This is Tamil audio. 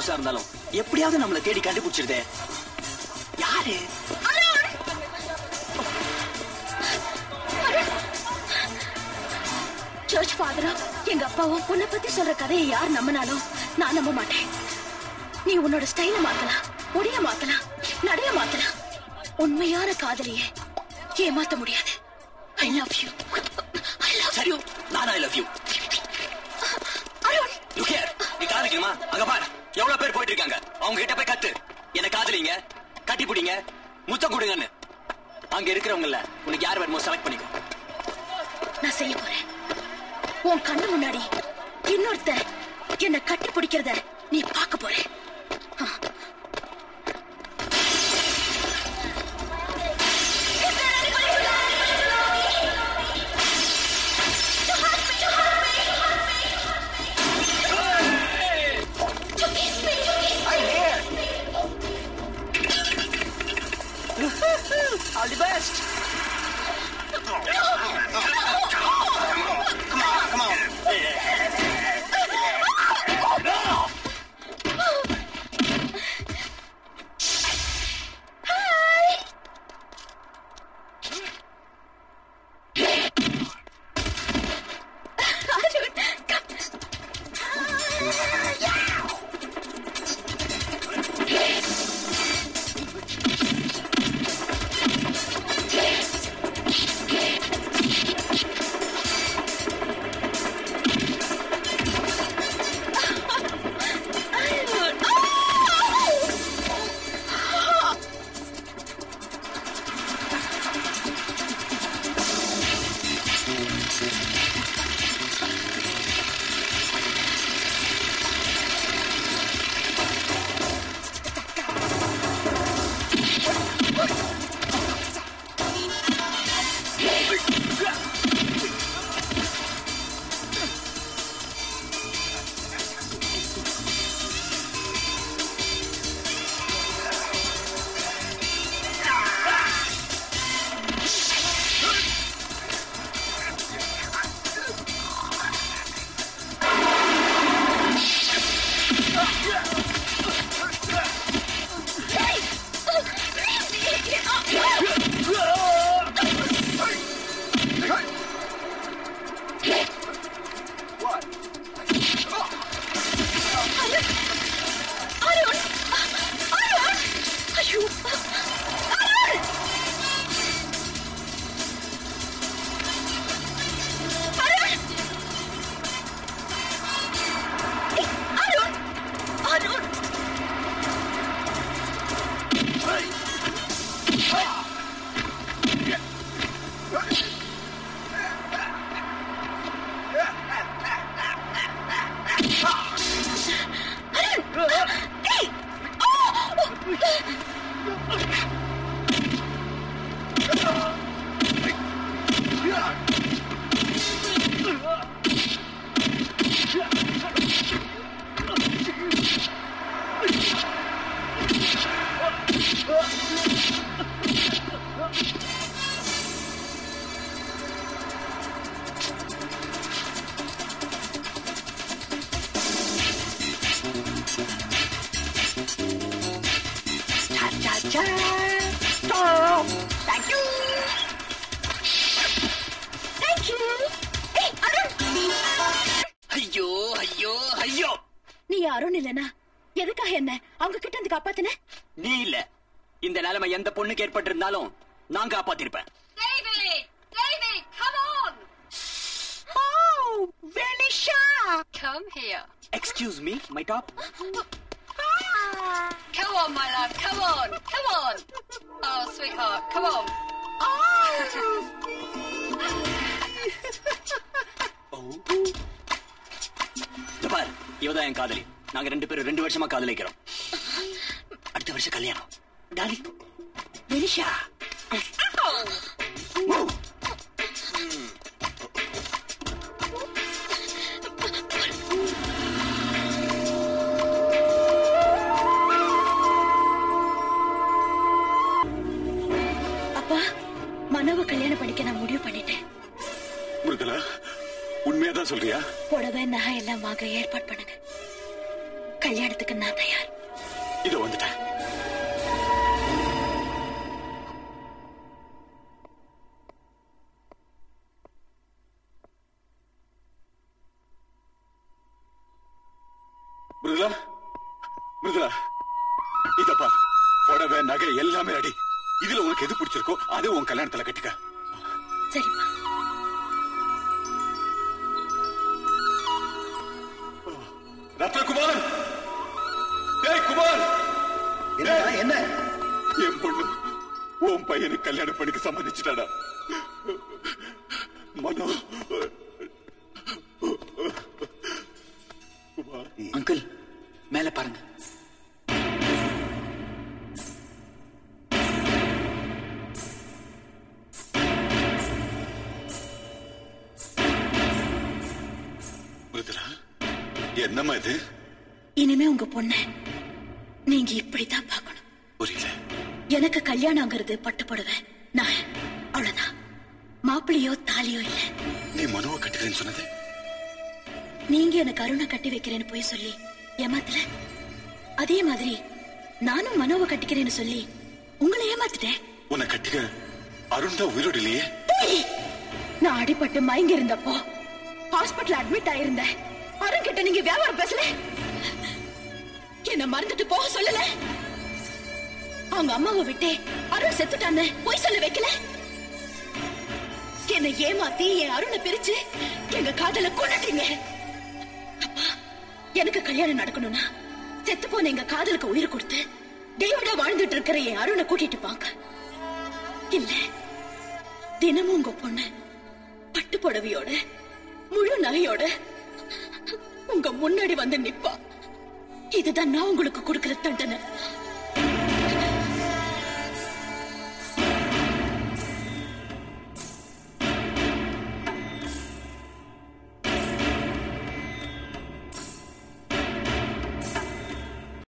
புதுசா இருந்தாலும் எப்படியாவது நம்மள தேடி கண்டுபிடிச்சிருதே யாரு சர்ச் ஃபாதரா எங்க அப்பாவும் உன்னை பத்தி சொல்ற கதையை யார் நம்பினாலும் நான் நம்ப மாட்டேன் நீ உன்னோட ஸ்டைல மாத்தலாம் உடைய மாத்தலாம் நடைய மாத்தலாம் உண்மையான காதலியே ஏமாத்த முடியாது I love you I love சரி நான் I love you Arun look here நீ காதலிக்கணுமா அங்க பாரு எவ்வளவு பேர் போயிட்டு இருக்காங்க அவங்க கிட்ட போய் கத்து என்ன காதலிங்க கட்டி பிடிங்க முத்தம் கொடுங்கன்னு அங்க இருக்கிறவங்கல உனக்கு யார் வேணுமோ செலக்ட் பண்ணிக்கோ நான் செய்ய போறேன் உன் கண்ணு முன்னாடி இன்னொருத்த என்ன கட்டி பிடிக்கிறத நீ பார்க்க போற ஆல் தி பெஸ்ட் ஐயோ ஐயோ ஐயோ நீ அருண் இல்லனா எதுக்காக என்ன அவங்க கிட்ட இருந்து காப்பாத்தின நீ இல்ல இந்த நிலைமை எந்த பொண்ணுக்கு ஏற்பட்டிருந்தாலும் நான் காப்பாத்திருப்பேன் David! David, come on! Oh, Venisha! Come here. Excuse me my top Come on, my love. Come on. Come on. Oh, sweetheart. Come on. பார் இவதான் என் காதலி நாங்க ரெண்டு பேரும் ரெண்டு வருஷமா காதலிக்கிறோம் அடுத்த வருஷம் கல்யாணம் டாலி வெனிஷா அப்பா மனோவை கல்யாணம் பண்ணிக்க நான் முடிவு பண்ணிட்டேன் மிருதுலா உண்மையா தான் சொல்றியா புடவை நகை எல்லாம் வாங்க ஏற்பாடு பண்ணுங்க கல்யாணத்துக்கு நான் தயார் இதோ வந்துட்டேன் மிருதுலா மிருதுலா இதப்பா புடவை நகை எல்லாமே அடி இதுல உனக்கு எது பிடிச்சிருக்கோ அதை உன் கல்யாணத்துல கட்டிக்க சரிப்பா ரத்னகுமார் ஏய் குமார் என்னடா என்ன என் பொண்ணு உன் பையனுக்கு கல்யாணம் பண்ணிக்க சம்மதிச்சுட்டாடா மனோ அங்கிள் மேல பாருங்க மிருதுலா என்னம்மா இது இனிமே உங்க பொண்ண நீங்க இப்படித்தான் பார்க்கணும் புரியல எனக்கு கல்யாணங்கிறது பட்டு புடவை நான் அவ்வளவுதான் மாப்பிள்ளையோ தாலியோ இல்ல நீ மனோவை கட்டுக்கிறேன்னு சொன்னது நீங்க எனக்கு அருணை கட்டி வைக்கிறேன்னு போய் சொல்லி ஏமாத்தல அதே மாதிரி நானும் மனோவை கட்டிக்கிறேன்னு சொல்லி உங்களை ஏமாத்திட்டேன் உன்னை கட்டிக்க அருண் தான் உயிரோடு இல்லையே ஏய், நான் அடிபட்டு மயங்கி இருந்தப்போ ஹாஸ்பிடல் அட்மிட் ஆயிருந்தேன் அருண் கிட்ட நீங்க வியாபாரம் பேசல என்ன மறந்துட்டு போக சொல்லல அவங்க அம்மாவை விட்டே அருண் செத்துட்டான்னு போய் சொல்ல வைக்கல என்னை ஏமாத்தி என் அருணை பிரிச்சு எங்க காதல கொண்டுட்டீங்க அப்பா, எனக்கு கல்யாணம் நடக்கணும்னா செத்து போன எங்க காதலுக்கு உயிர் கொடுத்து டேவிடா வாழ்ந்துட்டு இருக்கிற என் அருணை கூட்டிட்டு வாங்க இல்ல தினமும் உங்க பொண்ணு பட்டு புடவையோட முழு நகையோட உங்க முன்னாடி வந்து நிப்பா இதுதான் நான் உங்களுக்கு கொடுக்கிற தண்டனை